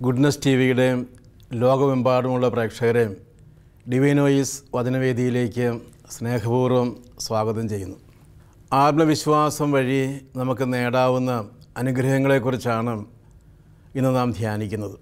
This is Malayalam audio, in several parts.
ഗുഡ്നസ് ടി വിയുടെ ലോകമെമ്പാടുമുള്ള പ്രേക്ഷകരെ ഡിവൈനോയിസ് വചനവേദിയിലേക്ക് സ്നേഹപൂർവ്വം സ്വാഗതം ചെയ്യുന്നു ആത്മവിശ്വാസം വഴി നമുക്ക് നേടാവുന്ന അനുഗ്രഹങ്ങളെക്കുറിച്ചാണ് ഇന്ന് നാം ധ്യാനിക്കുന്നത്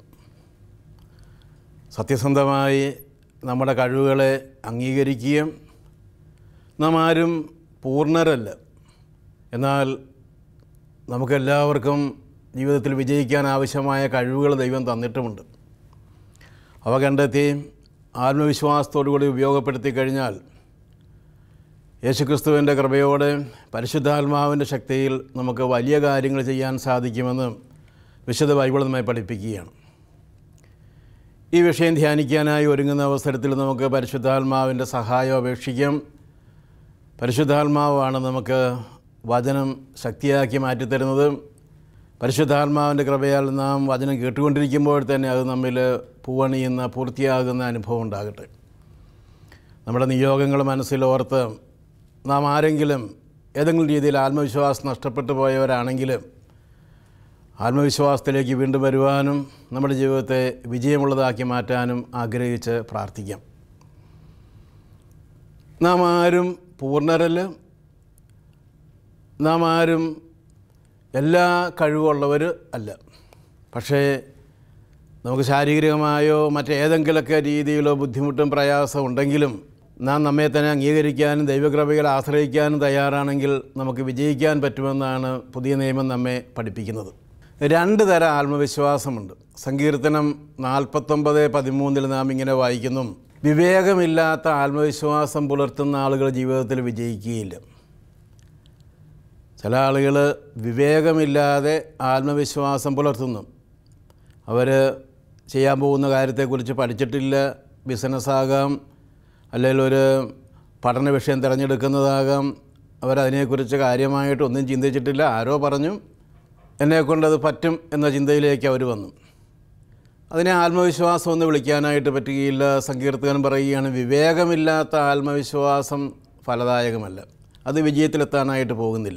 സത്യസന്ധമായി നമ്മുടെ കഴിവുകളെ അംഗീകരിക്കുകയും നാം ആരും പൂർണ്ണരല്ല എന്നാൽ നമുക്കെല്ലാവർക്കും ജീവിതത്തിൽ വിജയിക്കാൻ ആവശ്യമായ കഴിവുകൾ ദൈവം തന്നിട്ടുമുണ്ട് അവ കണ്ടെത്തി ആത്മവിശ്വാസത്തോടുകൂടി ഉപയോഗപ്പെടുത്തി കഴിഞ്ഞാൽ യേശുക്രിസ്തുവിൻ്റെ കൃപയോടെ പരിശുദ്ധാത്മാവിൻ്റെ ശക്തിയിൽ നമുക്ക് വലിയ കാര്യങ്ങൾ ചെയ്യാൻ സാധിക്കുമെന്ന് വിശുദ്ധ ബൈബിൾ നമ്മെ പഠിപ്പിക്കുകയാണ് ഈ വിഷയം ധ്യാനിക്കാനായി ഒരുങ്ങുന്ന അവസരത്തിൽ നമുക്ക് പരിശുദ്ധാത്മാവിൻ്റെ സഹായം അപേക്ഷിക്കാം പരിശുദ്ധാത്മാവാണ് നമുക്ക് വചനം ശക്തിയാക്കി മാറ്റിത്തരുന്നത് പരിശുദ്ധാത്മാവിൻ്റെ കൃപയാൽ നാം വചനം കേട്ടുകൊണ്ടിരിക്കുമ്പോൾ തന്നെ അത് നമ്മിൽ പൂവണിയുന്ന പൂർത്തിയാകുന്ന അനുഭവം ഉണ്ടാകട്ടെ നമ്മുടെ നിയോഗങ്ങൾ മനസ്സിലോർത്ത് നാം ആരെങ്കിലും ഏതെങ്കിലും രീതിയിൽ ആത്മവിശ്വാസം നഷ്ടപ്പെട്ടു പോയവരാണെങ്കിൽ ആത്മവിശ്വാസത്തിലേക്ക് വീണ്ടും വരുവാനും നമ്മുടെ ജീവിതത്തെ വിജയമുള്ളതാക്കി മാറ്റാനും ആഗ്രഹിച്ച് പ്രാർത്ഥിക്കാം നാം ആരും പൂർണ്ണരല്ല നാം ആരും എല്ലാ കഴിവുള്ളവർ അല്ല പക്ഷേ നമുക്ക് ശാരീരികമായോ മറ്റേതെങ്കിലുമൊക്കെ രീതിയിലോ ബുദ്ധിമുട്ടും പ്രയാസം ഉണ്ടെങ്കിലും നാം നമ്മെ തന്നെ അംഗീകരിക്കാനും ദൈവകൃപകളെ ആശ്രയിക്കാനും തയ്യാറാണെങ്കിൽ നമുക്ക് വിജയിക്കാൻ പറ്റുമെന്നാണ് പുതിയ നിയമം നമ്മെ പഠിപ്പിക്കുന്നത് രണ്ട് തരം ആത്മവിശ്വാസമുണ്ട് സങ്കീർത്തനം നാൽപ്പത്തൊമ്പത് പതിമൂന്നിൽ നാം ഇങ്ങനെ വായിക്കുന്നു വിവേകമില്ലാത്ത ആത്മവിശ്വാസം പുലർത്തുന്ന ആളുകൾ ജീവിതത്തിൽ വിജയിക്കുകയില്ല ചില ആളുകൾ വിവേകമില്ലാതെ ആത്മവിശ്വാസം പുലർത്തുന്നു അവർ ചെയ്യാൻ പോകുന്ന കാര്യത്തെക്കുറിച്ച് പഠിച്ചിട്ടില്ല ബിസിനസ്സാകാം അല്ലെങ്കിൽ ഒരു പഠന വിഷയം തിരഞ്ഞെടുക്കുന്നതാകാം അവരതിനെക്കുറിച്ച് കാര്യമായിട്ട് ഒന്നും ചിന്തിച്ചിട്ടില്ല ആരോ പറഞ്ഞു എന്നെക്കൊണ്ടത് പറ്റും എന്ന ചിന്തയിലേക്ക് അവർ വന്നു അതിനെ ആത്മവിശ്വാസം എന്ന് വിളിക്കാനായിട്ട് പറ്റുകയില്ല സങ്കീർത്തകൻ പറയുകയാണ് വിവേകമില്ലാത്ത ആത്മവിശ്വാസം ഫലദായകമല്ല അത് വിജയത്തിലെത്താനായിട്ട് പോകുന്നില്ല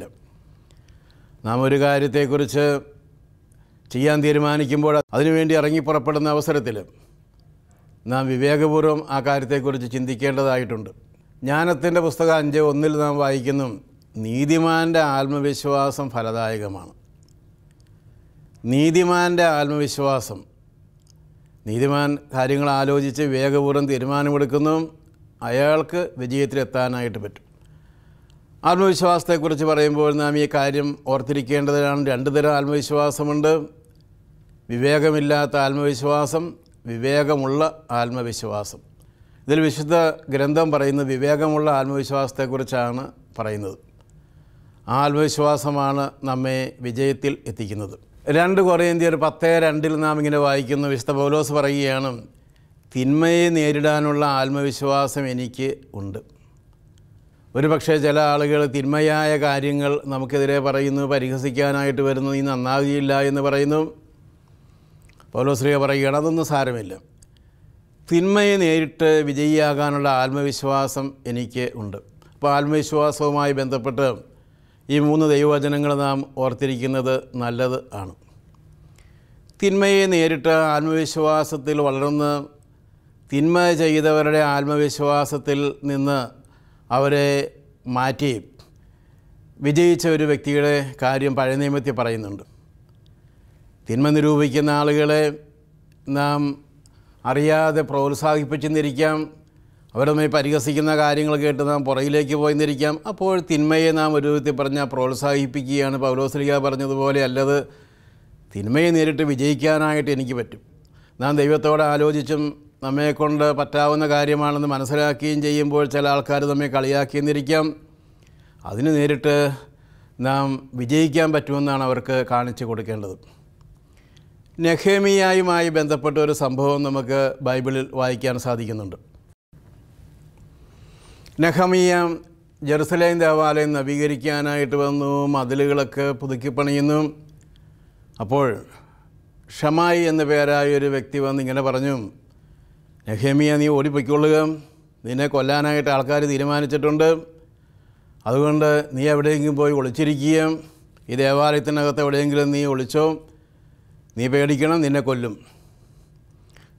നാം ഒരു കാര്യത്തെക്കുറിച്ച് ചെയ്യാൻ തീരുമാനിക്കുമ്പോൾ അതിനുവേണ്ടി ഇറങ്ങി പുറപ്പെടുന്ന അവസരത്തിൽ നാം വിവേകപൂർവ്വം ആ കാര്യത്തെക്കുറിച്ച് ചിന്തിക്കേണ്ടതായിട്ടുണ്ട് ജ്ഞാനത്തിൻ്റെ പുസ്തകം അഞ്ച് ഒന്നിൽ നാം വായിക്കുന്നു നീതിമാൻ്റെ ആത്മവിശ്വാസം ഫലദായകമാണ് നീതിമാൻ്റെ ആത്മവിശ്വാസം നീതിമാൻ കാര്യങ്ങൾ ആലോചിച്ച് വിവേകപൂർവ്വം തീരുമാനമെടുക്കുന്നു അയാൾക്ക് വിജയത്തിലെത്താനായിട്ട് പറ്റും ആത്മവിശ്വാസത്തെക്കുറിച്ച് പറയുമ്പോൾ നാം ഈ കാര്യം ഓർത്തിരിക്കേണ്ടതാണ് രണ്ട് തരം ആത്മവിശ്വാസമുണ്ട് വിവേകമില്ലാത്ത ആത്മവിശ്വാസം വിവേകമുള്ള ആത്മവിശ്വാസം ഇതിൽ വിശുദ്ധ ഗ്രന്ഥം പറയുന്നത് വിവേകമുള്ള ആത്മവിശ്വാസത്തെക്കുറിച്ചാണ് പറയുന്നത് ആ ആത്മവിശ്വാസമാണ് നമ്മെ വിജയത്തിൽ എത്തിക്കുന്നത് രണ്ട് കൊറിയന്ത്യർ പത്ത് രണ്ടിൽ നാം ഇങ്ങനെ വായിക്കുന്നു വിശുദ്ധ പൗലോസ് പറയുകയാണ് തിന്മയെ നേരിടാനുള്ള ആത്മവിശ്വാസം എനിക്ക് ഉണ്ട് ഒരു പക്ഷേ ചില ആളുകൾ തിന്മയായ കാര്യങ്ങൾ നമുക്കെതിരെ പറയുന്നു പരിഹസിക്കാനായിട്ട് വരുന്നു നീ നന്നാകുകയില്ല എന്ന് പറയുന്നു പൗലോശ്രീയ പറയുകയാണ് അതൊന്നും സാരമില്ല തിന്മയെ നേരിട്ട് വിജയിയാകാനുള്ള ആത്മവിശ്വാസം എനിക്ക് ഉണ്ട് അപ്പോൾ ആത്മവിശ്വാസവുമായി ബന്ധപ്പെട്ട് ഈ മൂന്ന് ദൈവവചനങ്ങൾ നാം ഓർത്തിരിക്കുന്നത് നല്ലത് ആണ് തിന്മയെ നേരിട്ട് ആത്മവിശ്വാസത്തിൽ വളർന്ന് തിന്മ ചെയ്തവരുടെ ആത്മവിശ്വാസത്തിൽ നിന്ന് അവരെ മാറ്റി വിജയിച്ച ഒരു വ്യക്തിയുടെ കാര്യം പഴയ നിയമത്തിൽ പറയുന്നുണ്ട് തിന്മ നിരൂപിക്കുന്ന ആളുകളെ നാം അറിയാതെ പ്രോത്സാഹിപ്പിച്ചെന്നിരിക്കാം അവരുമായി പരിഹസിക്കുന്ന കാര്യങ്ങൾ കേട്ട് നാം പുറകിലേക്ക് പോയെന്നിരിക്കാം അപ്പോൾ തിന്മയെ നാം ഒരു വിധത്തിൽ പറഞ്ഞാൽ പ്രോത്സാഹിപ്പിക്കുകയാണ് പൗലോസ്ലിക പറഞ്ഞതുപോലെ അല്ലത് തിന്മയെ നേരിട്ട് വിജയിക്കാനായിട്ട് എനിക്ക് പറ്റും നാം ദൈവത്തോട് ആലോചിച്ചും നമ്മെക്കൊണ്ട് പറ്റാവുന്ന കാര്യമാണെന്ന് മനസ്സിലാക്കുകയും ചെയ്യുമ്പോൾ ചില ആൾക്കാർ നമ്മെ കളിയാക്കിയെന്നിരിക്കാം അതിന് നേരിട്ട് നാം വിജയിക്കാൻ പറ്റുമെന്നാണ് അവർക്ക് കാണിച്ചു കൊടുക്കേണ്ടത് നെഹേമിയായുമായി ബന്ധപ്പെട്ട ഒരു സംഭവം നമുക്ക് ബൈബിളിൽ വായിക്കാൻ സാധിക്കുന്നുണ്ട് നെഹമിയ ജെറുസലേം ദേവാലയം നവീകരിക്കാനായിട്ട് വന്നു മതിലുകളൊക്കെ പുതുക്കിപ്പണിയുന്നു അപ്പോൾ ഷമായി എന്ന പേരായ ഒരു വ്യക്തി വന്ന് ഇങ്ങനെ പറഞ്ഞു നെഹേമിയ നീ ഓടിപ്പൊയ്ക്കൊള്ളുക നിന്നെ കൊല്ലാനായിട്ട് ആൾക്കാർ തീരുമാനിച്ചിട്ടുണ്ട് അതുകൊണ്ട് നീ എവിടെയെങ്കിലും പോയി ഒളിച്ചിരിക്കുകയും ഈ ദേവാലയത്തിനകത്ത് എവിടെയെങ്കിലും നീ ഒളിച്ചോ നീ പേടിക്കണം നിന്നെ കൊല്ലും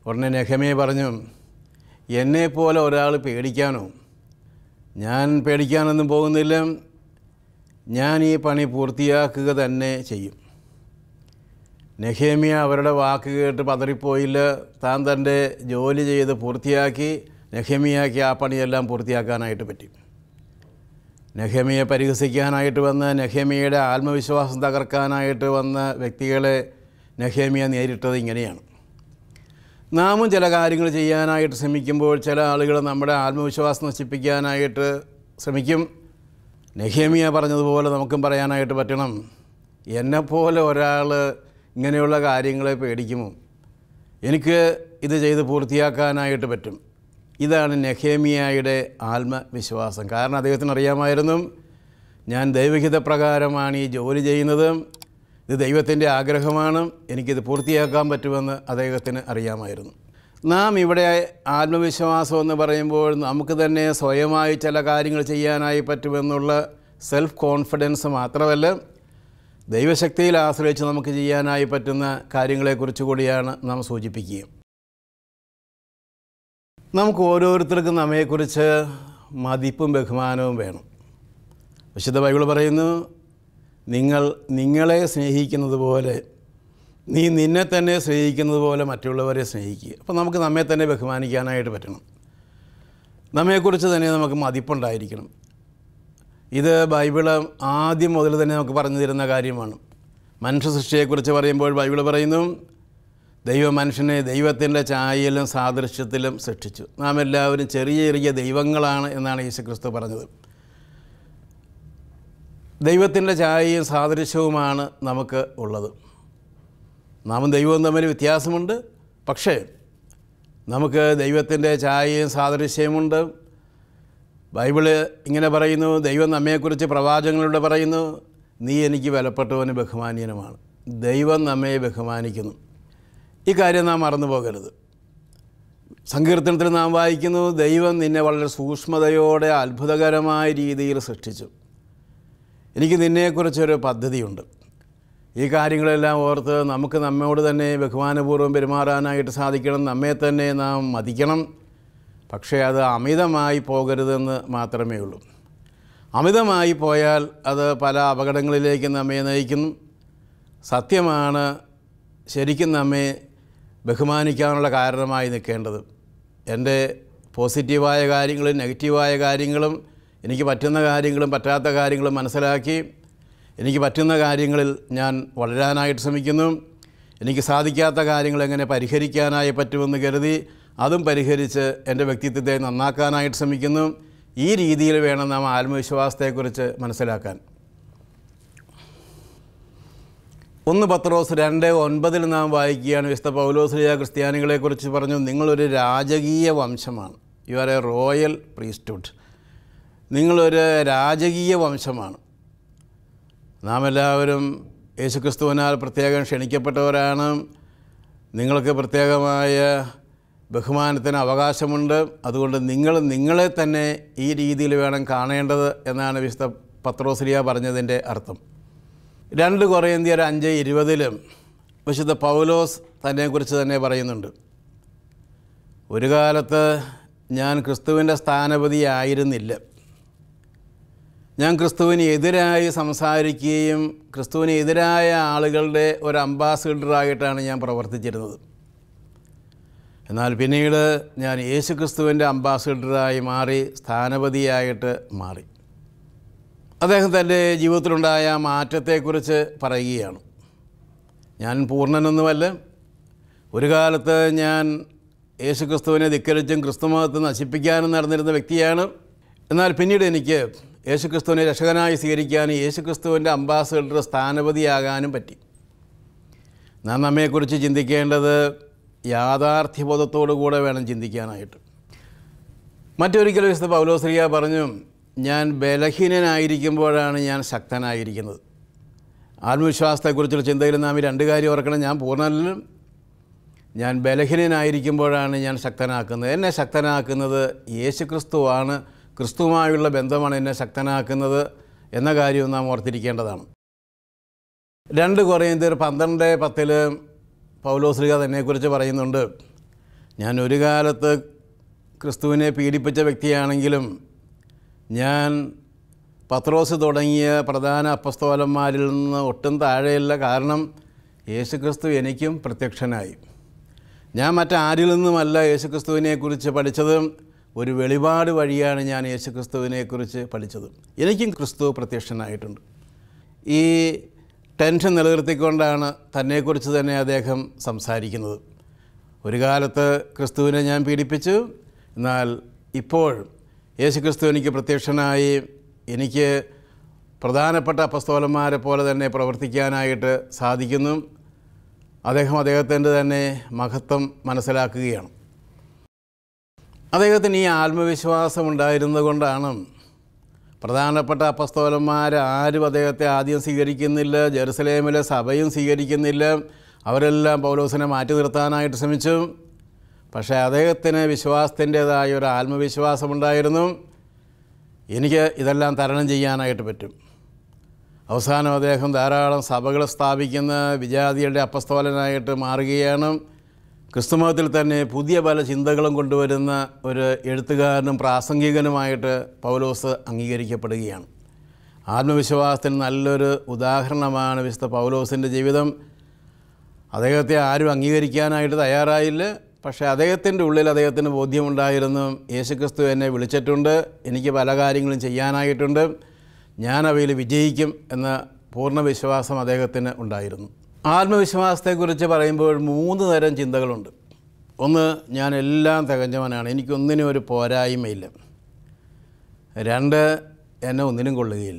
ഉടനെ നെഹമയെ പറഞ്ഞു എന്നെപ്പോലെ ഒരാൾ പേടിക്കാനോ ഞാൻ പേടിക്കാനൊന്നും പോകുന്നില്ല ഞാൻ ഈ പണി പൂർത്തിയാക്കുക തന്നെ ചെയ്യും നെഹേമിയ അവരുടെ വാക്ക് കേട്ട് പതറിപ്പോയില്ല താൻ തൻ്റെ ജോലി ചെയ്ത് പൂർത്തിയാക്കി നെഹേമിയാക്കി ആ പണിയെല്ലാം പൂർത്തിയാക്കാനായിട്ട് പറ്റി നെഹേമിയെ പരിഹസിക്കാനായിട്ട് വന്ന് നെഹേമിയയുടെ ആത്മവിശ്വാസം തകർക്കാനായിട്ട് വന്ന വ്യക്തികളെ നെഹേമിയ നേരിട്ടത് ഇങ്ങനെയാണ് നാമും ചില കാര്യങ്ങൾ ചെയ്യാനായിട്ട് ശ്രമിക്കുമ്പോൾ ചില ആളുകൾ നമ്മുടെ ആത്മവിശ്വാസം നശിപ്പിക്കാനായിട്ട് ശ്രമിക്കും നെഹേമിയ പറഞ്ഞതുപോലെ നമുക്കും പറയാനായിട്ട് പറ്റണം എന്നെപ്പോലെ ഒരാൾ ഇങ്ങനെയുള്ള കാര്യങ്ങളെ പേടിക്കുമോ എനിക്ക് ഇത് ചെയ്ത് പൂർത്തിയാക്കാനായിട്ട് പറ്റും ഇതാണ് നെഹേമിയായുടെ ആത്മവിശ്വാസം കാരണം അദ്ദേഹത്തിന് അറിയാമായിരുന്നു ഞാൻ ദൈവഹിത പ്രകാരമാണ് ഈ ജോലി ചെയ്യുന്നത് ഇത് ദൈവത്തിൻ്റെ ആഗ്രഹമാണ് എനിക്കിത് പൂർത്തിയാക്കാൻ പറ്റുമെന്ന് അദ്ദേഹത്തിന് അറിയാമായിരുന്നു നാം ഇവിടെ ആത്മവിശ്വാസം എന്ന് പറയുമ്പോൾ നമുക്ക് തന്നെ സ്വയമായി ചില കാര്യങ്ങൾ ചെയ്യാനായി പറ്റുമെന്നുള്ള സെൽഫ് കോൺഫിഡൻസ് മാത്രമല്ല ദൈവശക്തിയിൽ ആശ്രയിച്ച് നമുക്ക് ചെയ്യാനായി പറ്റുന്ന കാര്യങ്ങളെക്കുറിച്ച് കൂടിയാണ് നാം സൂചിപ്പിക്കുക നമുക്ക് ഓരോരുത്തർക്കും നമ്മെക്കുറിച്ച് മതിപ്പും ബഹുമാനവും വേണം വിശുദ്ധ ബൈബിൾ പറയുന്നു നിങ്ങൾ നിങ്ങളെ സ്നേഹിക്കുന്നത് പോലെ നീ നിന്നെ തന്നെ സ്നേഹിക്കുന്നത് പോലെ മറ്റുള്ളവരെ സ്നേഹിക്കുക അപ്പോൾ നമുക്ക് നമ്മെ തന്നെ ബഹുമാനിക്കാനായിട്ട് പറ്റണം നമ്മെക്കുറിച്ച് തന്നെ നമുക്ക് മതിപ്പുണ്ടായിരിക്കണം ഇത് ബൈബിള് ആദ്യം മുതൽ തന്നെ നമുക്ക് പറഞ്ഞു തരുന്ന കാര്യമാണ് മനുഷ്യ സൃഷ്ടിയെക്കുറിച്ച് പറയുമ്പോൾ ബൈബിൾ പറയുന്നു ദൈവം മനുഷ്യനെ ദൈവത്തിൻ്റെ ഛായയിലും സാദൃശ്യത്തിലും സൃഷ്ടിച്ചു നാം എല്ലാവരും ചെറിയ ചെറിയ ദൈവങ്ങളാണ് എന്നാണ് യേശുക്രിസ്തു പറഞ്ഞത് ദൈവത്തിൻ്റെ ഛായയും സാദൃശ്യവുമാണ് നമുക്ക് ഉള്ളത് നാമും ദൈവവും തമ്മിൽ വ്യത്യാസമുണ്ട് പക്ഷേ നമുക്ക് ദൈവത്തിൻ്റെ ഛായയും സാദൃശ്യമുണ്ട് ബൈബിള് ഇങ്ങനെ പറയുന്നു ദൈവം നമ്മെക്കുറിച്ച് പ്രവാചകങ്ങളിലൂടെ പറയുന്നു നീ എനിക്ക് വിലപ്പെട്ടവന് ബഹുമാനീയനുമാണ് ദൈവം നമ്മെ ബഹുമാനിക്കുന്നു ഈ കാര്യം നാം മറന്നു പോകരുത് സങ്കീർത്തനത്തിൽ നാം വായിക്കുന്നു ദൈവം നിന്നെ വളരെ സൂക്ഷ്മതയോടെ അത്ഭുതകരമായ രീതിയിൽ സൃഷ്ടിച്ചു എനിക്ക് നിന്നെക്കുറിച്ചൊരു പദ്ധതിയുണ്ട് ഈ കാര്യങ്ങളെല്ലാം ഓർത്ത് നമുക്ക് നമ്മോട് തന്നെ ബഹുമാനപൂർവ്വം പെരുമാറാനായിട്ട് സാധിക്കണം നമ്മെ തന്നെ നാം മതിക്കണം പക്ഷേ അത് അമിതമായി പോകരുതെന്ന് മാത്രമേ ഉള്ളൂ അമിതമായി പോയാൽ അത് പല അപകടങ്ങളിലേക്ക് നമ്മെ നയിക്കുന്നു സത്യമാണ് ശരിക്കും നമ്മെ ബഹുമാനിക്കാനുള്ള കാരണമായി നിൽക്കേണ്ടത് എൻ്റെ പോസിറ്റീവായ കാര്യങ്ങളും നെഗറ്റീവായ കാര്യങ്ങളും എനിക്ക് പറ്റുന്ന കാര്യങ്ങളും പറ്റാത്ത കാര്യങ്ങളും മനസ്സിലാക്കി എനിക്ക് പറ്റുന്ന കാര്യങ്ങളിൽ ഞാൻ വളരാനായിട്ട് ശ്രമിക്കുന്നു എനിക്ക് സാധിക്കാത്ത കാര്യങ്ങൾ എങ്ങനെ പരിഹരിക്കാനായി പറ്റുമെന്ന് കരുതി അതും പരിഹരിച്ച് എൻ്റെ വ്യക്തിത്വത്തെ നന്നാക്കാനായിട്ട് ശ്രമിക്കുന്നു ഈ രീതിയിൽ വേണം നാം ആത്മവിശ്വാസത്തെക്കുറിച്ച് മനസ്സിലാക്കാൻ ഒന്ന് പത്രോസ് രണ്ട് ഒൻപതിൽ നാം വായിക്കുകയാണ് വിശുദ്ധ പൗലോസ്ലിയ ക്രിസ്ത്യാനികളെക്കുറിച്ച് പറഞ്ഞു നിങ്ങളൊരു രാജകീയ വംശമാണ് you are a royal priesthood നിങ്ങളൊരു രാജകീയ വംശമാണ് നാം എല്ലാവരും യേശുക്രിസ്തുവിനാൽ പ്രത്യേകം ക്ഷണിക്കപ്പെട്ടവരാണ് നിങ്ങൾക്ക് പ്രത്യേകമായ ബഹുമാനത്തിന് അവകാശമുണ്ട് അതുകൊണ്ട് നിങ്ങൾ നിങ്ങളെ തന്നെ ഈ രീതിയിൽ വേണം കാണേണ്ടത് എന്നാണ് വിശുദ്ധ പത്രോസ്ലിയ പറഞ്ഞതിൻ്റെ അർത്ഥം രണ്ട് കൊറേന്ത്യർ അഞ്ച് ഇരുപതിലും വിശുദ്ധ പൗലോസ് തന്നെക്കുറിച്ച് തന്നെ പറയുന്നുണ്ട് ഒരു കാലത്ത് ഞാൻ ക്രിസ്തുവിൻ്റെ സ്ഥാനപതിയായിരുന്നില്ല ഞാൻ ക്രിസ്തുവിന് എതിരായി സംസാരിക്കുകയും ക്രിസ്തുവിന് എതിരായ ആളുകളുടെ ഒരു അംബാസിഡറായിട്ടാണ് ഞാൻ പ്രവർത്തിച്ചിരുന്നത് എന്നാൽ പിന്നീട് ഞാൻ യേശു ക്രിസ്തുവിൻ്റെ അംബാസിഡറായി മാറി സ്ഥാനപതിയായിട്ട് മാറി അദ്ദേഹം തൻ്റെ ജീവിതത്തിലുണ്ടായ മാറ്റത്തെക്കുറിച്ച് പറയുകയാണ് ഞാൻ പൂർണ്ണനൊന്നുമല്ല ഒരു കാലത്ത് ഞാൻ യേശു ക്രിസ്തുവിനെ ധിക്കരിച്ചും ക്രിസ്തുമതത്തെ നശിപ്പിക്കാനും നടന്നിരുന്ന വ്യക്തിയാണ് എന്നാൽ പിന്നീട് എനിക്ക് യേശു ക്രിസ്തുവിനെ രക്ഷകനായി സ്വീകരിക്കാനും യേശു ക്രിസ്തുവിൻ്റെ അംബാസഡർ സ്ഥാനപതിയാകാനും പറ്റി നാം നമ്മെക്കുറിച്ച് ചിന്തിക്കേണ്ടത് യാഥാർത്ഥ്യബോധത്തോടു കൂടെ വേണം ചിന്തിക്കാനായിട്ട് മറ്റൊരിക്കൽ വിശുദ്ധ പൗലോശ്രീയ പറഞ്ഞു ഞാൻ ബലഹീനനായിരിക്കുമ്പോഴാണ് ഞാൻ ശക്തനായിരിക്കുന്നത് ആത്മവിശ്വാസത്തെക്കുറിച്ചുള്ള ചിന്തയിൽ നാം ഈ രണ്ട് കാര്യം ഓർക്കണം ഞാൻ പൂർണ്ണനിലും ഞാൻ ബലഹീനനായിരിക്കുമ്പോഴാണ് ഞാൻ ശക്തനാക്കുന്നത് എന്നെ ശക്തനാക്കുന്നത് യേശു ക്രിസ്തുവാണ് ക്രിസ്തുവുമായുള്ള ബന്ധമാണ് എന്നെ ശക്തനാക്കുന്നത് എന്ന കാര്യവും നാം ഓർത്തിരിക്കേണ്ടതാണ് രണ്ട് കുറേന്ത്യർ പന്ത്രണ്ട് പത്തിൽ പൗലോസ്ലിക തന്നെക്കുറിച്ച് പറയുന്നുണ്ട് ഞാൻ ഒരു കാലത്ത് ക്രിസ്തുവിനെ പീഡിപ്പിച്ച വ്യക്തിയാണെങ്കിലും ഞാൻ പത്രോസ് തുടങ്ങിയ പ്രധാന അപ്പസ്തോലന്മാരിൽ നിന്ന് ഒട്ടും താഴെയല്ല കാരണം യേശുക്രിസ്തു എനിക്കും പ്രത്യക്ഷനായി ഞാൻ മറ്റാരിൽ നിന്നുമല്ല യേശുക്രിസ്തുവിനെക്കുറിച്ച് പഠിച്ചത് ഒരു വെളിപാട് വഴിയാണ് ഞാൻ യേശുക്രിസ്തുവിനെക്കുറിച്ച് പഠിച്ചത് എനിക്കും ക്രിസ്തു പ്രത്യക്ഷനായിട്ടുണ്ട് ഈ ടെൻഷൻ നിലനിർത്തിക്കൊണ്ടാണ് തന്നെക്കുറിച്ച് തന്നെ അദ്ദേഹം സംസാരിക്കുന്നത് ഒരു കാലത്ത് ക്രിസ്തുവിനെ ഞാൻ പീഡിപ്പിച്ചു എന്നാൽ ഇപ്പോൾ യേശു ക്രിസ്തു എനിക്ക് പ്രത്യക്ഷനായി എനിക്ക് പ്രധാനപ്പെട്ട അപ്പസ്തോലന്മാരെ പോലെ തന്നെ പ്രവർത്തിക്കാനായിട്ട് സാധിക്കുന്നു അദ്ദേഹം അദ്ദേഹത്തിൻ്റെ തന്നെ മഹത്വം മനസ്സിലാക്കുകയാണ് അദ്ദേഹത്തിന് ഈ ആത്മവിശ്വാസം ഉണ്ടായിരുന്നത് കൊണ്ടാണ് പ്രധാനപ്പെട്ട അപ്പസ്തോലന്മാർ ആരും അദ്ദേഹത്തെ ആദ്യം സ്വീകരിക്കുന്നില്ല ജെറുസലേമിലെ സഭയും സ്വീകരിക്കുന്നില്ല അവരെല്ലാം പൗലോസിനെ മാറ്റി നിർത്താനായിട്ട് ശ്രമിച്ചു പക്ഷേ അദ്ദേഹത്തിന് വിശ്വാസത്തിൻ്റേതായ ഒരു ആത്മവിശ്വാസമുണ്ടായിരുന്നു എനിക്ക് ഇതെല്ലാം തരണം ചെയ്യാനായിട്ട് പറ്റും അവസാനം അദ്ദേഹം ധാരാളം സഭകൾ സ്ഥാപിക്കുന്ന വിജാതിയുടെ അപ്പസ്തോലനായിട്ട് മാറുകയാണ് ക്രിസ്തുമതത്തിൽ തന്നെ പുതിയ പല ചിന്തകളും കൊണ്ടുവരുന്ന ഒരു എഴുത്തുകാരനും പ്രാസംഗികനുമായിട്ട് പൗലോസ് അംഗീകരിക്കപ്പെടുകയാണ് ആത്മവിശ്വാസത്തിന് നല്ലൊരു ഉദാഹരണമാണ് വിശുദ്ധ പൗലോസിൻ്റെ ജീവിതം അദ്ദേഹത്തെ ആരും അംഗീകരിക്കാനായിട്ട് തയ്യാറായില്ല പക്ഷേ അദ്ദേഹത്തിൻ്റെ ഉള്ളിൽ അദ്ദേഹത്തിന് ബോധ്യമുണ്ടായിരുന്നു യേശുക്രിസ്തു എന്നെ വിളിച്ചിട്ടുണ്ട് എനിക്ക് പല കാര്യങ്ങളും ചെയ്യാനായിട്ടുണ്ട് ഞാൻ അവയിൽ വിജയിക്കും എന്ന പൂർണ്ണ വിശ്വാസം അദ്ദേഹത്തിന് ഉണ്ടായിരുന്നു ആത്മവിശ്വാസത്തെക്കുറിച്ച് പറയുമ്പോൾ മൂന്ന് തരം ചിന്തകളുണ്ട് ഒന്ന് ഞാൻ എല്ലാം തികഞ്ഞവനാണ് എനിക്കൊന്നിനും ഒരു പോരായ്മയില്ല രണ്ട് എന്നെ ഒന്നിനും കൊള്ളുകയില്ല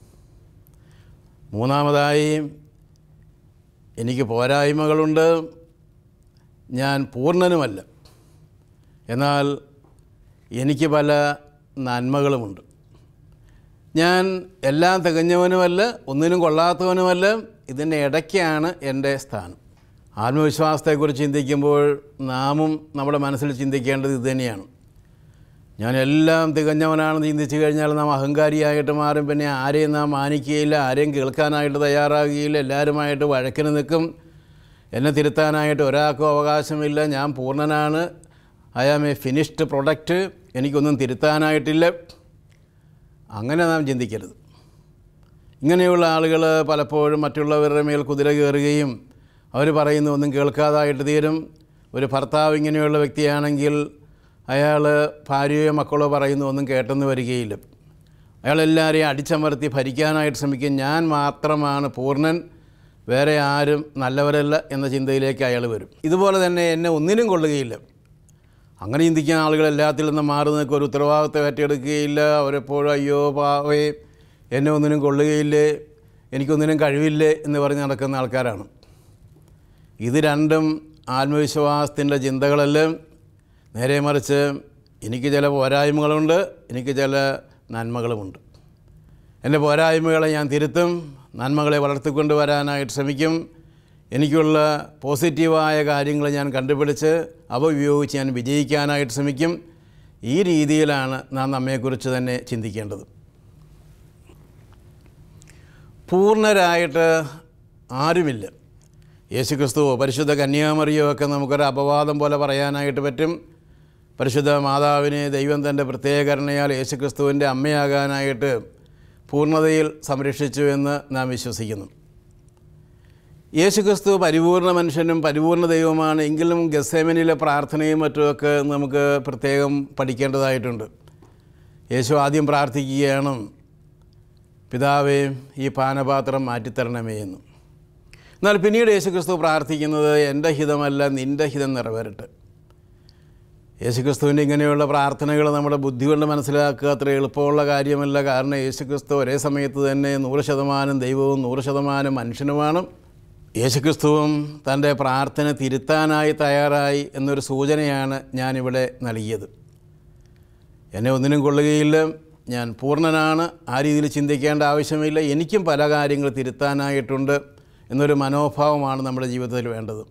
മൂന്നാമതായി എനിക്ക് പോരായ്മകളുണ്ട് ഞാൻ പൂർണ്ണനുമല്ല എന്നാൽ എനിക്ക് പല നന്മകളുമുണ്ട് ഞാൻ എല്ലാം തികഞ്ഞവനുമല്ല ഒന്നിനും കൊള്ളാത്തവനുമല്ല ഇതിൻ്റെ ഇടയ്ക്കാണ് എൻ്റെ സ്ഥാനം ആത്മവിശ്വാസത്തെക്കുറിച്ച് ചിന്തിക്കുമ്പോൾ നാമും നമ്മുടെ മനസ്സിൽ ചിന്തിക്കേണ്ടത് ഇത് തന്നെയാണ് ഞാൻ എല്ലാം തികഞ്ഞവനാണെന്ന് ചിന്തിച്ചു കഴിഞ്ഞാൽ നാം അഹങ്കാരിയായിട്ട് മാറും പിന്നെ ആരെയും നാം മാനിക്കുകയില്ല ആരെയും കേൾക്കാനായിട്ട് തയ്യാറാകുകയില്ല എല്ലാവരുമായിട്ട് വഴക്കിന് നിൽക്കും എന്നെ തിരുത്താനായിട്ട് ഒരാൾക്കും അവകാശമില്ല ഞാൻ പൂർണ്ണനാണ് I am a finished product എനിക്കൊന്നും തിരുത്താനായിട്ടില്ല അങ്ങനെ നാം ചിന്തിക്കരുത് ഇങ്ങനെയുള്ള ആളുകൾ പലപ്പോഴും മറ്റുള്ളവരുടെ മേൽ കുതിര കയറുകയും അവർ പറയുന്ന ഒന്നും കേൾക്കാതായിട്ട് തീരും ഒരു ഭർത്താവ് ഇങ്ങനെയുള്ള വ്യക്തിയാണെങ്കിൽ അയാൾ ഭാര്യയോ മക്കളോ പറയുന്ന ഒന്നും കേട്ടെന്ന് വരികയില്ല അയാൾ എല്ലാവരെയും അടിച്ചമർത്തി ഭരിക്കാനായിട്ട് ശ്രമിക്കും ഞാൻ മാത്രമാണ് പൂർണ്ണൻ വേറെ ആരും നല്ലവരല്ല എന്ന ചിന്തയിലേക്ക് അയാൾ വരും ഇതുപോലെ തന്നെ എന്നെ ഒന്നിനും കൊള്ളുകയില്ല അങ്ങനെ ചിന്തിക്കുന്ന ആളുകൾ എല്ലാത്തിൽ നിന്നും മാറി നിൽക്കുക ഒരു ഉത്തരവാദിത്വം ഏറ്റെടുക്കുകയില്ല അവരെപ്പോഴും അയ്യോ പാവേ എന്നെ ഒന്നിനും കൊള്ളുകയില്ലേ എനിക്കൊന്നിനും കഴിവില്ലേ എന്ന് പറഞ്ഞ് നടക്കുന്ന ആൾക്കാരാണ് ഇത് രണ്ടും ആത്മവിശ്വാസത്തിൻ്റെ ചിന്തകളെല്ലാം നേരെ മറിച്ച് എനിക്ക് ചില പോരായ്മകളുണ്ട് എനിക്ക് ചില നന്മകളുമുണ്ട് എൻ്റെ പോരായ്മകളെ ഞാൻ തിരുത്തും നന്മകളെ വളർത്തിക്കൊണ്ട് വരാനായിട്ട് ശ്രമിക്കും എനിക്കുള്ള പോസിറ്റീവായ കാര്യങ്ങൾ ഞാൻ കണ്ടുപിടിച്ച് അവ ഉപയോഗിച്ച് ഞാൻ വിജയിക്കാനായിട്ട് ശ്രമിക്കും ഈ രീതിയിലാണ് നാം നമ്മെക്കുറിച്ച് തന്നെ ചിന്തിക്കേണ്ടത് പൂർണ്ണരായിട്ട് ആരുമില്ല യേശുക്രിസ്തുവോ പരിശുദ്ധ കന്യാമറിയോ ഒക്കെ നമുക്കൊരു അപവാദം പോലെ പറയാനായിട്ട് പറ്റും പരിശുദ്ധ മാതാവിനെ ദൈവം തൻ്റെ പ്രത്യേകരണയാൽ യേശുക്രിസ്തുവിൻ്റെ അമ്മയാകാനായിട്ട് പൂർണ്ണതയിൽ സംരക്ഷിച്ചു എന്ന് നാം വിശ്വസിക്കുന്നു യേശുക്രിസ്തു പരിപൂർണ മനുഷ്യനും പരിപൂർണ ദൈവമാണ് എങ്കിലും ഗസേമനിലെ പ്രാർത്ഥനയും മറ്റുമൊക്കെ നമുക്ക് പ്രത്യേകം പഠിക്കേണ്ടതായിട്ടുണ്ട് യേശു ആദ്യം പ്രാർത്ഥിക്കുകയാണ് പിതാവേ ഈ പാനപാത്രം മാറ്റിത്തരണമേ എന്ന് എന്നാൽ പിന്നീട് യേശുക്രിസ്തു പ്രാർത്ഥിക്കുന്നത് എൻ്റെ ഹിതമല്ല നിൻ്റെ ഹിതം നിറവേറട്ടെ യേശുക്രിസ്തുവിൻ്റെ ഇങ്ങനെയുള്ള പ്രാർത്ഥനകൾ നമ്മുടെ ബുദ്ധി കൊണ്ട് മനസ്സിലാക്കുക അത്ര എളുപ്പമുള്ള കാര്യമല്ല കാരണം യേശുക്രിസ്തു ഒരേ സമയത്ത് തന്നെ നൂറ് ശതമാനം ദൈവവും നൂറ് ശതമാനം മനുഷ്യനുമാണ് യേശുക്രിസ്തുവും തൻ്റെ പ്രാർത്ഥന തിരുത്താനായി തയ്യാറായി എന്നൊരു സൂചനയാണ് ഞാനിവിടെ നൽകിയത് എന്നെ ഒന്നിനും കൊള്ളുകയില്ല ഞാൻ പൂർണ്ണനാണ് ആ രീതിയിൽ ചിന്തിക്കേണ്ട ആവശ്യമില്ല എനിക്കും പല കാര്യങ്ങൾ തിരുത്താനായിട്ടുണ്ട് എന്നൊരു മനോഭാവമാണ് നമ്മുടെ ജീവിതത്തിൽ വേണ്ടത്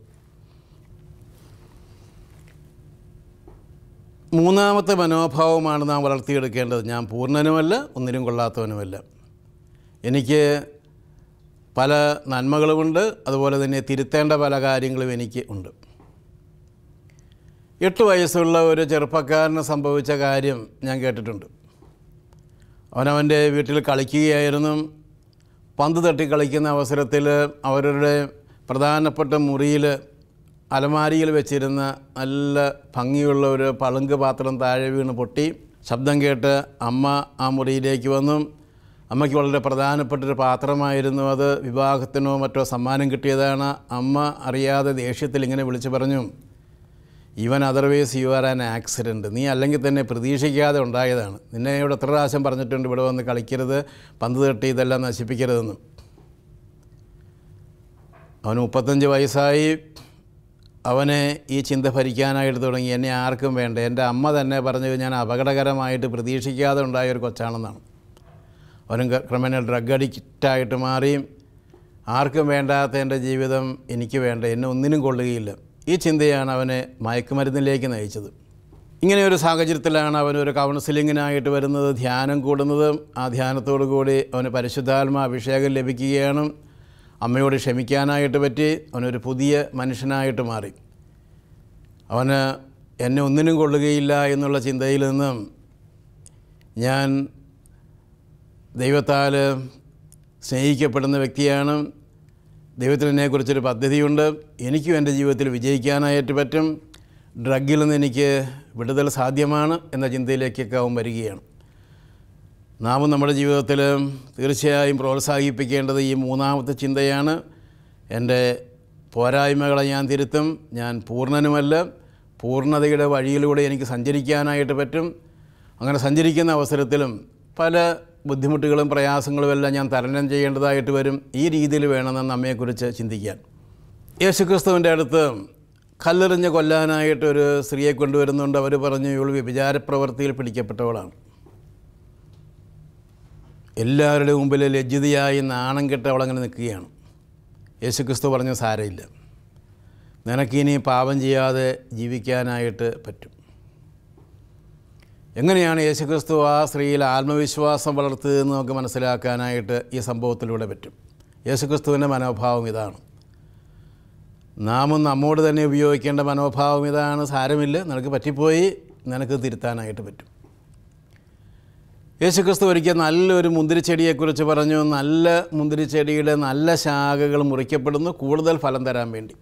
മൂന്നാമത്തെ മനോഭാവമാണ് നാം വളർത്തിയെടുക്കേണ്ടത് ഞാൻ പൂർണ്ണനുമല്ല ഒന്നിനും കൊള്ളാത്തവനുമല്ല എനിക്ക് പല നന്മകളുമുണ്ട് അതുപോലെ തന്നെ തിരുത്തേണ്ട പല കാര്യങ്ങളും എനിക്ക് ഉണ്ട് എട്ട് വയസ്സുള്ള ഒരു ചെറുപ്പക്കാരന് സംഭവിച്ച കാര്യം ഞാൻ കേട്ടിട്ടുണ്ട് അവനവൻ്റെ വീട്ടിൽ കളിക്കുകയായിരുന്നു പന്ത് തട്ടി കളിക്കുന്ന അവസരത്തിൽ അവരുടെ പ്രധാനപ്പെട്ട മുറിയിൽ അലമാരിയിൽ വെച്ചിരുന്ന നല്ല ഭംഗിയുള്ള ഒരു പളുങ്ക് പാത്രം താഴെ വീണ് പൊട്ടി ശബ്ദം കേട്ട് അമ്മ ആ മുറിയിലേക്ക് വന്നു അമ്മയ്ക്ക് വളരെ പ്രധാനപ്പെട്ടൊരു പാത്രമായിരുന്നു അത് വിവാഹത്തിനോ മറ്റോ സമ്മാനം കിട്ടിയതാണ് അമ്മ അറിയാതെ ദേഷ്യത്തിൽ ഇങ്ങനെ വിളിച്ചു പറഞ്ഞു even otherwise you are an accident നീ അല്ലെങ്കിൽ തന്നെ പ്രതീക്ഷിക്കാതെ ഉണ്ടായതാണ് നിന്നെ ഇവിടെ എത്ര പ്രാവശ്യം പറഞ്ഞിട്ടുണ്ട് ഇവിടെ വന്ന് കളിക്കരുത് പന്ത് തട്ടി ഇതെല്ലാം നശിപ്പിക്കരുതെന്ന് അവന് മുപ്പത്തഞ്ച് വയസ്സായി അവനെ ഈ ചിന്ത ഭരിക്കാനായിട്ട് തുടങ്ങി എന്നെ ആർക്കും വേണ്ട എൻ്റെ അമ്മ തന്നെ പറഞ്ഞത് ഞാൻ അപകടകരമായിട്ട് പ്രതീക്ഷിക്കാതെ ഉണ്ടായ ഒരു കൊച്ചാണെന്നാണ് അവനും ക്രിമിനൽ ഡ്രഗ് അഡിക്റ്റായിട്ട് മാറി ആർക്കും വേണ്ടാത്ത എൻ്റെ ജീവിതം എനിക്ക് വേണ്ട എന്നെ ഒന്നിനും കൊള്ളുകയില്ല ഈ ചിന്തയാണ് അവനെ മയക്കുമരുന്നിലേക്ക് നയിച്ചത് ഇങ്ങനെ ഒരു സാഹചര്യത്തിലാണ് അവനൊരു കൗൺസിലിങ്ങിനായിട്ട് വരുന്നത് ധ്യാനം കൂടുന്നത് ആ ധ്യാനത്തോടു കൂടി അവന് പരിശുദ്ധാത്മ അഭിഷേകം ലഭിക്കുകയാണ് അമ്മയോട് ക്ഷമിക്കാനായിട്ട് പറ്റി അവനൊരു പുതിയ മനുഷ്യനായിട്ട് മാറി അവന് എന്നെ ഒന്നിനും കൊള്ളുകയില്ല എന്നുള്ള ചിന്തയിൽ നിന്നും ഞാൻ ദൈവത്താൽ സ്നേഹിക്കപ്പെടുന്ന വ്യക്തിയാണ് ദൈവത്തിന് എന്നെക്കുറിച്ചൊരു പദ്ധതിയുണ്ട് എനിക്കും എൻ്റെ ജീവിതത്തിൽ വിജയിക്കാനായിട്ട് പറ്റും ഡ്രഗിൽ നിന്ന് എനിക്ക് വിടുതൽ സാധ്യമാണ് എന്ന ചിന്തയിലേക്കൊക്കെ അവൻ വരികയാണ് നാമും നമ്മുടെ ജീവിതത്തിൽ തീർച്ചയായും പ്രോത്സാഹിപ്പിക്കേണ്ടത് ഈ മൂന്നാമത്തെ ചിന്തയാണ് എൻ്റെ പോരായ്മകളെ ഞാൻ തിരുത്തും ഞാൻ പൂർണ്ണനുമല്ല പൂർണ്ണതയുടെ വഴിയിലൂടെ എനിക്ക് സഞ്ചരിക്കാനായിട്ട് പറ്റും അങ്ങനെ സഞ്ചരിക്കുന്ന അവസരത്തിലും പല ബുദ്ധിമുട്ടുകളും പ്രയാസങ്ങളും എല്ലാം ഞാൻ തരണം ചെയ്യേണ്ടതായിട്ട് വരും ഈ രീതിയിൽ വേണമെന്ന് നമ്മെക്കുറിച്ച് ചിന്തിക്കാൻ യേശുക്രിസ്തുവിൻ്റെ അടുത്ത് കല്ലെറിഞ്ഞ് കൊല്ലാനായിട്ടൊരു സ്ത്രീയെ കൊണ്ടുവരുന്നുണ്ട് അവർ പറഞ്ഞു ഇവൾ വ്യഭിചാരപ്രവൃത്തിയിൽ പിടിക്കപ്പെട്ടവളാണ് എല്ലാവരുടെ മുമ്പിൽ ലജ്ജിതയായി നാണം കെട്ട് അവളങ്ങനെ നിൽക്കുകയാണ് യേശുക്രിസ്തു പറഞ്ഞ സാരമില്ല നിനക്കിനി പാപം ചെയ്യാതെ ജീവിക്കാനായിട്ട് പറ്റും എങ്ങനെയാണ് യേശുക്രിസ്തു ആ സ്ത്രീയിൽ ആത്മവിശ്വാസം വളർത്തുന്നതെന്ന് നമുക്ക് മനസ്സിലാക്കാനായിട്ട് ഈ സംഭവത്തിലൂടെ പറ്റും യേശുക്രിസ്തുവിൻ്റെ മനോഭാവം ഇതാണ് നാമും നമ്മോട് തന്നെ ഉപയോഗിക്കേണ്ട മനോഭാവം ഇതാണ് സാരമില്ല നിനക്ക് പറ്റിപ്പോയി നിനക്ക് തിരുത്താനായിട്ട് പറ്റും യേശുക്രിസ്തു ഒരിക്കൽ നല്ലൊരു മുന്തിരിച്ചെടിയെക്കുറിച്ച് പറഞ്ഞു നല്ല മുന്തിരിച്ചെടിയുടെ നല്ല ശാഖകൾ മുറിക്കപ്പെടുന്നു കൂടുതൽ ഫലം തരാൻ വേണ്ടി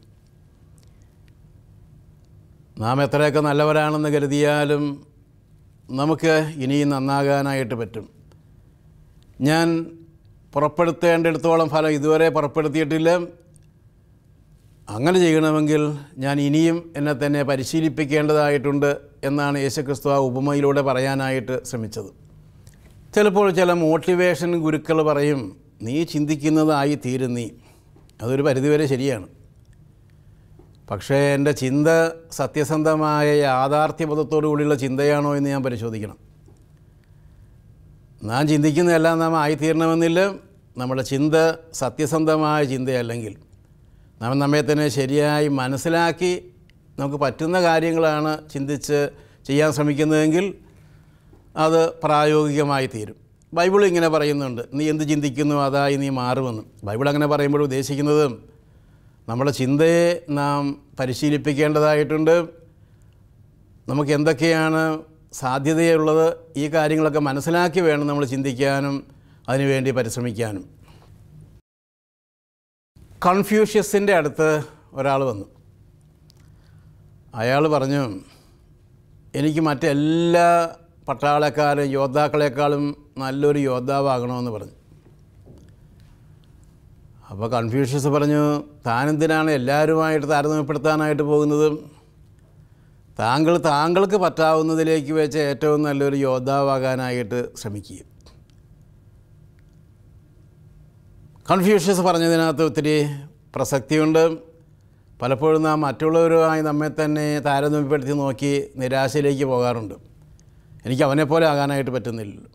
നാം എത്രയൊക്കെ നല്ലവരാണെന്ന് കരുതിയാലും നമുക്ക് ഇനിയും നന്നാകാനായിട്ട് പറ്റും ഞാൻ പുറപ്പെടുത്തേണ്ടിടത്തോളം ഫലം ഇതുവരെ പുറപ്പെടുത്തിയിട്ടില്ല അങ്ങനെ ചെയ്യണമെങ്കിൽ ഞാൻ ഇനിയും എന്നെ തന്നെ പരിശീലിപ്പിക്കേണ്ടതായിട്ടുണ്ട് എന്നാണ് യേശുക്രിസ്തു ആ ഉപമയിലൂടെ പറയാനായിട്ട് ശ്രമിച്ചത് ചിലപ്പോൾ ചില മോട്ടിവേഷൻ ഗുരുക്കൾ പറയും നീ ചിന്തിക്കുന്നതായി തീരും നീ അതൊരു പരിധിവരെ ശരിയാണ് പക്ഷേ എൻ്റെ ചിന്ത സത്യസന്ധമായ യാഥാർത്ഥ്യബോധത്തോടു കൂടിയുള്ള ചിന്തയാണോ എന്ന് ഞാൻ പരിശോധിക്കണം നാം ചിന്തിക്കുന്നതെല്ലാം നാം ആയിത്തീരണമെന്നില്ല നമ്മുടെ ചിന്ത സത്യസന്ധമായ ചിന്തയല്ലെങ്കിൽ നാം നമ്മെ തന്നെ ശരിയായി മനസ്സിലാക്കി നമുക്ക് പറ്റുന്ന കാര്യങ്ങളാണ് ചിന്തിച്ച് ചെയ്യാൻ ശ്രമിക്കുന്നതെങ്കിൽ അത് പ്രായോഗികമായി തീരും ബൈബിൾ ഇങ്ങനെ പറയുന്നുണ്ട് നീ എന്ത് ചിന്തിക്കുന്നു അതായി നീ മാറുമെന്ന് ബൈബിൾ അങ്ങനെ പറയുമ്പോൾ ഉദ്ദേശിക്കുന്നത് നമ്മുടെ ചിന്തയെ നാം പരിശീലിപ്പിക്കേണ്ടതായിട്ടുണ്ട് നമുക്ക് എന്തൊക്കെയാണ് സാധ്യതയുള്ളത് ഈ കാര്യങ്ങളൊക്കെ മനസ്സിലാക്കി വേണം നമ്മൾ ചിന്തിക്കാനും അതിനുവേണ്ടി പരിശ്രമിക്കാനും കൺഫ്യൂഷ്യസിൻ്റെ അടുത്ത് ഒരാൾ വന്നു അയാൾ പറഞ്ഞു എനിക്ക് മറ്റെല്ലാ പട്ടാളക്കാരും യോദ്ധാക്കളെക്കാളും നല്ലൊരു യോദ്ധാവാകണമെന്ന് പറഞ്ഞു അപ്പോൾ കൺഫ്യൂഷ്യസ് പറഞ്ഞു താനെന്തിനാണ് എല്ലാവരുമായിട്ട് താരതമ്യപ്പെടുത്താനായിട്ട് പോകുന്നത് താങ്കൾ താങ്കൾക്ക് പറ്റാവുന്നതിലേക്ക് വെച്ച് ഏറ്റവും നല്ലൊരു യോദ്ധാവാകാനായിട്ട് ശ്രമിക്കുക കൺഫ്യൂഷ്യസ് പറഞ്ഞതിനകത്ത് ഒത്തിരി പ്രസക്തിയുണ്ട് പലപ്പോഴും നാം മറ്റുള്ളവരുമായി നമ്മെ തന്നെ താരതമ്യപ്പെടുത്തി നോക്കി നിരാശയിലേക്ക് പോകാറുണ്ട് എനിക്ക് അവനെപ്പോലെ ആകാനായിട്ട് പറ്റുന്നില്ലല്ലോ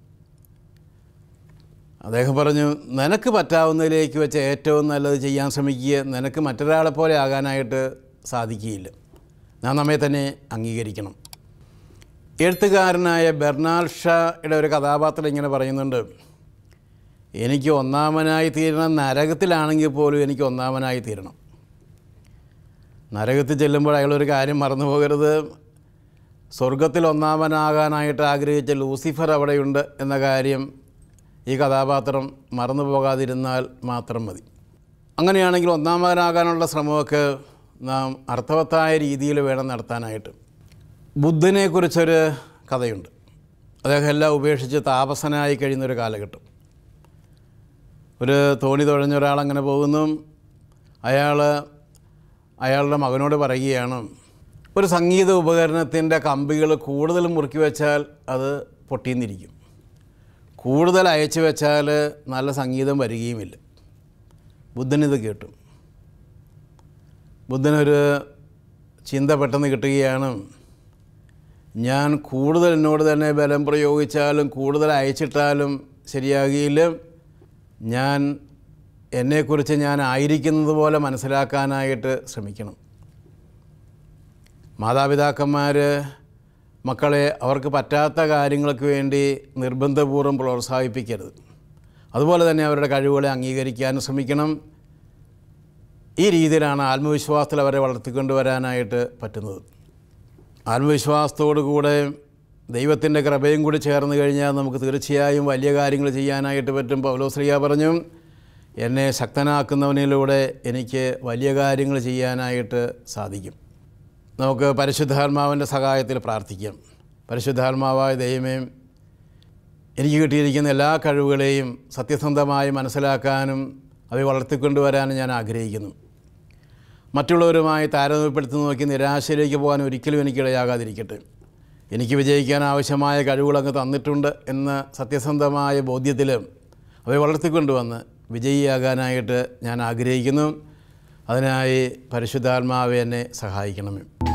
അദ്ദേഹം പറഞ്ഞു നിനക്ക് പറ്റാവുന്നതിലേക്ക് വെച്ച് ഏറ്റവും നല്ലത് ചെയ്യാൻ ശ്രമിക്കുക നിനക്ക് മറ്റൊരാളെ പോലെ ആകാനായിട്ട് സാധിക്കുകയില്ല നാം നമ്മെ തന്നെ അംഗീകരിക്കണം എഴുത്തുകാരനായ ബെർണാൾ ഷായുടെ ഒരു കഥാപാത്രം ഇങ്ങനെ പറയുന്നുണ്ട് എനിക്ക് ഒന്നാമനായി തീരണം നരകത്തിലാണെങ്കിൽ പോലും എനിക്ക് ഒന്നാമനായി തീരണം നരകത്തിൽ ചെല്ലുമ്പോൾ അയാളൊരു കാര്യം മറന്നു പോകരുത് സ്വർഗത്തിൽ ഒന്നാമനാകാനായിട്ട് ആഗ്രഹിച്ച ലൂസിഫർ അവിടെയുണ്ട് എന്ന കാര്യം ഈ കഥാപാത്രം മറന്നു പോകാതിരുന്നാൽ മാത്രം മതി അങ്ങനെയാണെങ്കിൽ ഒന്നാമനാകാനുള്ള ശ്രമമൊക്കെ നാം അർത്ഥവത്തായ രീതിയിൽ വേണം നടത്താനായിട്ട് ബുദ്ധനെക്കുറിച്ചൊരു കഥയുണ്ട് അദ്ദേഹം എല്ലാം ഉപേക്ഷിച്ച് താപസനായി കഴിയുന്നൊരു കാലഘട്ടം ഒരു തോണി തുഴഞ്ഞ ഒരാളങ്ങനെ പോകുന്നു അയാൾ അയാളുടെ മകനോട് പറയുകയാണ് ഒരു സംഗീത ഉപകരണത്തിൻ്റെ കമ്പികൾ കൂടുതൽ മുറുക്കി വെച്ചാൽ അത് പൊട്ടിയെന്നിരിക്കും കൂടുതൽ അയച്ചു വെച്ചാൽ നല്ല സംഗീതം വരികയുമില്ല ബുദ്ധനിത് കേട്ടു ബുദ്ധനൊരു ചിന്ത പെട്ടെന്ന് കിട്ടുകയാണ് ഞാൻ കൂടുതൽ എന്നോട് തന്നെ ബലം പ്രയോഗിച്ചാലും കൂടുതൽ അയച്ചിട്ടാലും ശരിയാകിയില്ല ഞാൻ എന്നെക്കുറിച്ച് ഞാൻ ആയിരിക്കുന്നത് പോലെ മനസ്സിലാക്കാനായിട്ട് ശ്രമിക്കണം മാതാപിതാക്കന്മാർ മക്കളെ അവർക്ക് പറ്റാത്ത കാര്യങ്ങൾക്ക് വേണ്ടി നിർബന്ധപൂർവ്വം പ്രോത്സാഹിപ്പിക്കരുത് അതുപോലെ തന്നെ അവരുടെ കഴിവുകളെ അംഗീകരിക്കാനും ശ്രമിക്കണം ഈ രീതിയിലാണ് ആത്മവിശ്വാസത്തിൽ അവരെ വളർത്തിക്കൊണ്ടുവരാനായിട്ട് പറ്റുന്നത് ആത്മവിശ്വാസത്തോടു കൂടെ ദൈവത്തിൻ്റെ കൃപയും കൂടി ചേർന്ന് കഴിഞ്ഞാൽ നമുക്ക് തീർച്ചയായും വലിയ കാര്യങ്ങൾ ചെയ്യാനായിട്ട് പറ്റും പൗലോശ്രീയ പറഞ്ഞു എന്നെ ശക്തനാക്കുന്നവനിലൂടെ എനിക്ക് വലിയ കാര്യങ്ങൾ ചെയ്യാനായിട്ട് സാധിക്കും നമുക്ക് പരിശുദ്ധാത്മാവിൻ്റെ സഹായത്തിൽ പ്രാർത്ഥിക്കാം പരിശുദ്ധാത്മാവായ ദൈവമേ എനിക്ക് കിട്ടിയിരിക്കുന്ന എല്ലാ കഴിവുകളെയും സത്യസന്ധമായി മനസ്സിലാക്കാനും അവയെ വളർത്തിക്കൊണ്ടുവരാനും ഞാൻ ആഗ്രഹിക്കുന്നു മറ്റുള്ളവരുമായി താരതമ്യപ്പെടുത്തി നോക്കി നിരാശയിലേക്ക് പോകാൻ ഒരിക്കലും എനിക്ക് ഇടയാകാതിരിക്കട്ടെ എനിക്ക് വിജയിക്കാൻ ആവശ്യമായ കഴിവുകൾ അങ്ങ് തന്നിട്ടുണ്ട് എന്ന സത്യസന്ധമായ ബോധ്യത്തിൽ അവയെ വളർത്തിക്കൊണ്ടുവന്ന് വിജയിയാകാനായിട്ട് ഞാൻ ആഗ്രഹിക്കുന്നു അതിനായി പരിശുദ്ധാത്മാവെ എന്നെ സഹായിക്കണമേ